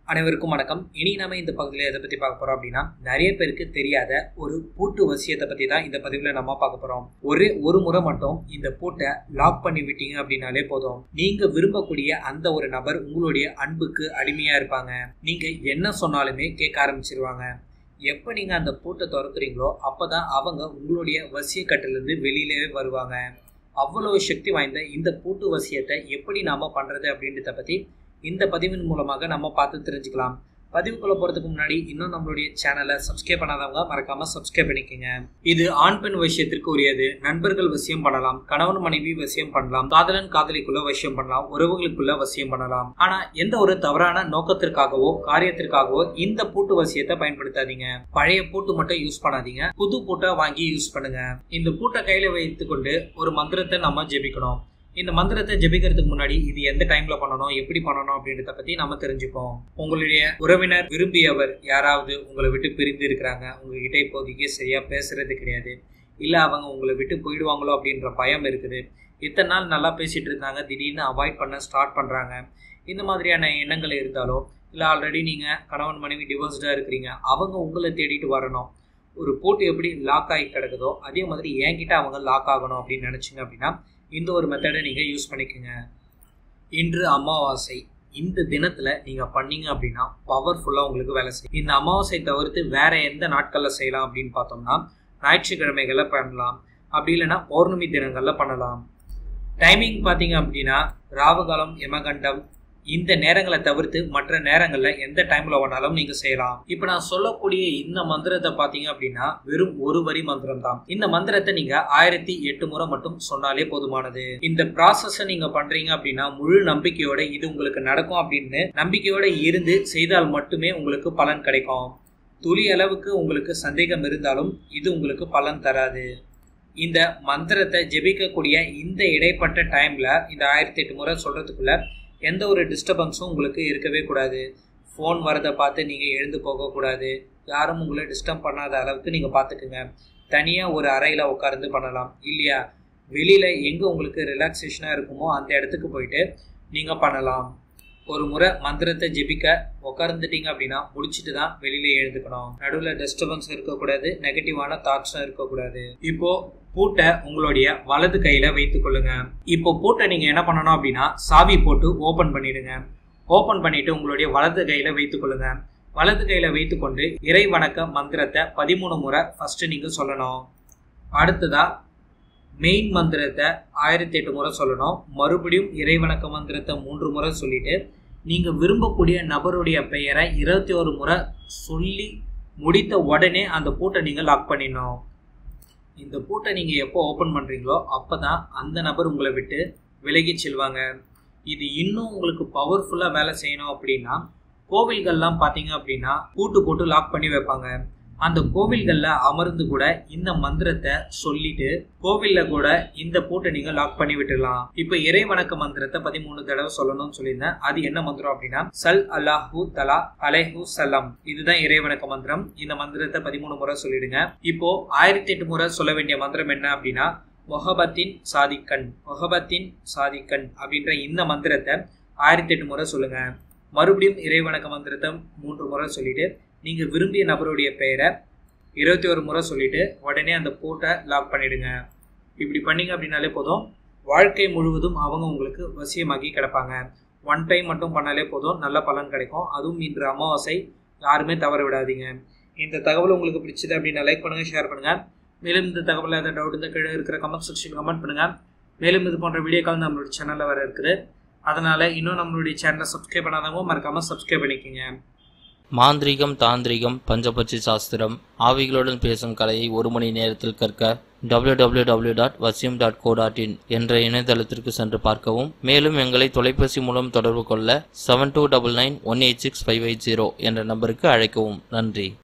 அனைவருக்கும் வணக்கம் இனி நாம இந்த பகுதியில் எதை பற்றி பார்க்க போறோம் அப்படின்னா நிறைய பேருக்கு தெரியாத ஒரு பூட்டு வசியத்தை பற்றி தான் இந்த பதிவில் நம்ம பார்க்க போறோம் ஒரே ஒரு முறை மட்டும் இந்த பூட்டை லாக் பண்ணி விட்டீங்க அப்படின்னாலே போதும் நீங்க விரும்பக்கூடிய அந்த ஒரு நபர் உங்களுடைய அன்புக்கு அடிமையா இருப்பாங்க நீங்க என்ன சொன்னாலுமே கேட்க ஆரம்பிச்சிருவாங்க எப்போ நீங்கள் அந்த பூட்டை திறக்கிறீங்களோ அப்போ தான் அவங்க உங்களுடைய வசிய கட்டிலிருந்து வெளியிலவே வருவாங்க அவ்வளவு சக்தி வாய்ந்த இந்த பூட்டு வசியத்தை எப்படி நாம் பண்ணுறது அப்படின்றத பற்றி இந்த பதிவின் மூலமாக நம்ம பார்த்து தெரிஞ்சுக்கலாம் பதிவுக்குள்ள போகிறதுக்கு முன்னாடி இன்னும் நம்மளுடைய சேனலை சப்ஸ்கிரைப் பண்ணாதவங்க மறக்காம சப்ஸ்கிரைப் பண்ணிக்கோங்க இது ஆண் பெண் விஷயத்திற்கு உரியது நண்பர்கள் வசியம் பண்ணலாம் கணவன் மனைவி வசியம் பண்ணலாம் காதலன் காதலிக்குள்ள வசியம் பண்ணலாம் உறவுகளுக்குள்ள வசியம் பண்ணலாம் ஆனா எந்த ஒரு தவறான நோக்கத்திற்காகவோ காரியத்திற்காகவோ இந்த பூட்டு வசியத்தை பயன்படுத்தாதீங்க பழைய பூட்டு மட்டும் யூஸ் பண்ணாதீங்க புது பூட்டை வாங்கி யூஸ் பண்ணுங்க இந்த பூட்டை கையில வைத்துக்கொண்டு ஒரு மந்திரத்தை நம்ம ஜெபிக்கணும் இந்த மந்திரத்தை ஜெபிக்கிறதுக்கு முன்னாடி இது எந்த டைம்ல பண்ணணும் எப்படி பண்ணணும் அப்படின்றத பத்தி நம்ம தெரிஞ்சுப்போம் உங்களுடைய உறவினர் விரும்பியவர் யாராவது உங்களை விட்டு பிரிந்து இருக்கிறாங்க உங்ககிட்ட இப்போதைக்கு சரியா பேசுறது கிடையாது இல்ல அவங்க உங்களை விட்டு போயிடுவாங்களோ அப்படின்ற பயம் இருக்குது இத்தனை நாள் நல்லா பேசிட்டு இருந்தாங்க திடீர்னு அவாய்ட் பண்ண ஸ்டார்ட் பண்றாங்க இந்த மாதிரியான எண்ணங்கள் இருந்தாலோ இல்ல ஆல்ரெடி நீங்க கணவன் மனைவி டிவோர்ஸ்டா இருக்கிறீங்க அவங்க உங்களை தேடிட்டு வரணும் ஒரு போட்டு எப்படி லாக் ஆகி கிடக்குதோ அதே மாதிரி என்கிட்ட அவங்க லாக் ஆகணும் அப்படின்னு நினைச்சிங்க அப்படின்னா இந்த ஒரு மெத்தடை நீங்கள் யூஸ் பண்ணிக்கோங்க இன்று அமாவாசை இந்த தினத்தில் நீங்கள் பண்ணீங்க அப்படின்னா பவர்ஃபுல்லாக உங்களுக்கு வேலை செய்யும் இந்த அமாவாசை தவிர்த்து வேற எந்த நாட்களில் செய்யலாம் அப்படின்னு பார்த்தோம்னா ஞாயிற்றுக்கிழமைகளில் பண்ணலாம் அப்படி இல்லைன்னா பௌர்ணமி தினங்களில் பண்ணலாம் டைமிங் பார்த்தீங்க அப்படின்னா ராவுகாலம் யமகண்டம் இந்த நேரங்களை தவிர்த்து மற்ற நேரங்களில் எந்த டைம்ல வேணாலும் நீங்க செய்யலாம் இப்போ நான் சொல்லக்கூடிய இந்த மந்திரத்தை பார்த்தீங்க அப்படின்னா வெறும் ஒரு வரி மந்திரம் தான் இந்த மந்திரத்தை நீங்க ஆயிரத்தி எட்டு முறை மட்டும் சொன்னாலே போதுமானது இந்த ப்ராசஸை நீங்க பண்றீங்க அப்படின்னா முழு நம்பிக்கையோட இது உங்களுக்கு நடக்கும் அப்படின்னு நம்பிக்கையோட இருந்து செய்தால் மட்டுமே உங்களுக்கு பலன் கிடைக்கும் துளி அளவுக்கு உங்களுக்கு சந்தேகம் இருந்தாலும் இது உங்களுக்கு பலன் தராது இந்த மந்திரத்தை ஜெபிக்கக்கூடிய இந்த இடைப்பட்ட டைம்ல இந்த ஆயிரத்தி எட்டு முறை சொல்றதுக்குள்ள எந்த ஒரு டிஸ்டர்பன்ஸும் உங்களுக்கு இருக்கவே கூடாது ஃபோன் வரதை பார்த்து நீங்கள் எழுந்து போகக்கூடாது யாரும் உங்களை டிஸ்டர்ப் பண்ணாத அளவுக்கு நீங்கள் பார்த்துக்குங்க தனியாக ஒரு அறையில் உட்கார்ந்து பண்ணலாம் இல்லையா வெளியில் எங்கே உங்களுக்கு ரிலாக்ஸேஷனாக இருக்குமோ அந்த இடத்துக்கு போயிட்டு நீங்கள் பண்ணலாம் ஒரு முறை மந்திரத்தை ஜெபிக்க உட்கார்ந்துட்டீங்க அப்படின்னா முடிச்சுட்டு தான் வெளியில எழுந்துக்கணும் நடுவில் டிஸ்டர்பன்ஸ் இருக்கக்கூடாது நெகட்டிவான தாட்ஸும் இருக்கக்கூடாது இப்போ பூட்டை உங்களுடைய வலது கையில வைத்துக் கொள்ளுங்க இப்போ பூட்டை நீங்க என்ன பண்ணணும் அப்படின்னா சாவி போட்டு ஓபன் பண்ணிடுங்க ஓபன் பண்ணிட்டு உங்களுடைய வலது கையில வைத்துக் கொள்ளுங்க வலது கையில வைத்துக்கொண்டு இறை வணக்க மந்திரத்தை பதிமூணு முறை ஃபர்ஸ்ட் நீங்க சொல்லணும் அடுத்ததா மெயின் மந்திரத்தை ஆயிரத்தி எட்டு முறை சொல்லணும் மறுபடியும் இறைவணக்க மந்திரத்தை மூன்று முறை சொல்லிட்டு நீங்கள் விரும்பக்கூடிய நபருடைய பெயரை இருபத்தி ஒரு முறை சொல்லி முடித்த உடனே அந்த பூட்டை நீங்கள் லாக் பண்ணிடணும் இந்த பூட்டை நீங்கள் எப்போ ஓப்பன் பண்ணுறீங்களோ அப்போ தான் அந்த நபர் உங்களை விட்டு விலகி செல்வாங்க இது இன்னும் உங்களுக்கு பவர்ஃபுல்லாக வேலை செய்யணும் அப்படின்னா கோவில்கள்லாம் பார்த்தீங்க அப்படின்னா பூட்டு போட்டு லாக் பண்ணி வைப்பாங்க அந்த கோவில்கள்ல அமர்ந்து கூட இந்த மந்திரத்தை சொல்லிட்டு கோவில்ல கூட இந்த பூட்டை நீங்க லாக் பண்ணி விட்டுடலாம் இப்ப இறை வணக்க மந்திரத்தை பதிமூணு தடவை சொல்லணும்னு சொல்லியிருந்தேன் அது என்ன மந்திரம் அப்படின்னா சல் அல்லாஹூ தலா அலேஹூ சலாம் இதுதான் இறை வணக்க மந்திரம் இந்த மந்திரத்தை பதிமூணு முறை சொல்லிடுங்க இப்போ ஆயிரத்தி எட்டு முறை சொல்ல வேண்டிய மந்திரம் என்ன அப்படின்னா மொஹபத்தின் சாதிக்கண் மொஹபத்தின் சாதிக்கண் அப்படின்ற இந்த மந்திரத்தை ஆயிரத்தி எட்டு முறை சொல்லுங்க மறுபடியும் இறை வணக்க மந்திரத்தை மூன்று முறை சொல்லிட்டு நீங்க விரும்பிய நபருடைய பெயரை இருபத்தி ஒரு முறை சொல்லிட்டு உடனே அந்த பூட்டை லாக் பண்ணிடுங்க இப்படி பண்ணீங்க அப்படின்னாலே போதும் வாழ்க்கை முழுவதும் அவங்க உங்களுக்கு வசியமாக்கி கிடப்பாங்க ஒன் டைம் மட்டும் பண்ணாலே போதும் நல்ல பலன் கிடைக்கும் அதுவும் இன்று அமாவாசை யாருமே தவற விடாதீங்க இந்த தகவல் உங்களுக்கு பிடிச்சது அப்படின்னா லைக் பண்ணுங்க ஷேர் பண்ணுங்க மேலும் இந்த தகவல் ஏதாவது டவுட் இந்த கீழே இருக்கிற கமெண்ட் செக்ஷன் கமெண்ட் பண்ணுங்க மேலும் இது போன்ற வீடியோக்கள் நம்மளுடைய சேனலில் வர இருக்குது அதனால இன்னும் நம்மளுடைய சேனலை சப்ஸ்கிரைப் பண்ணாதவங்க மறக்காம சப்ஸ்கிரைப் பண்ணிக்கோங்க மாந்திரீகம் தாந்திரிகம் பஞ்சபட்சி சாஸ்திரம் ஆவிகளுடன் பேசும் கலையை ஒரு மணி நேரத்தில் கற்க www.vasyam.co.in டாட் வசியம் டாட் கோ டாட் இன் என்ற இணையதளத்திற்கு சென்று பார்க்கவும் மேலும் எங்களை தொலைபேசி மூலம் தொடர்பு கொள்ள seven two double nine one eight six five eight zero என்ற நம்பருக்கு அழைக்கவும் நன்றி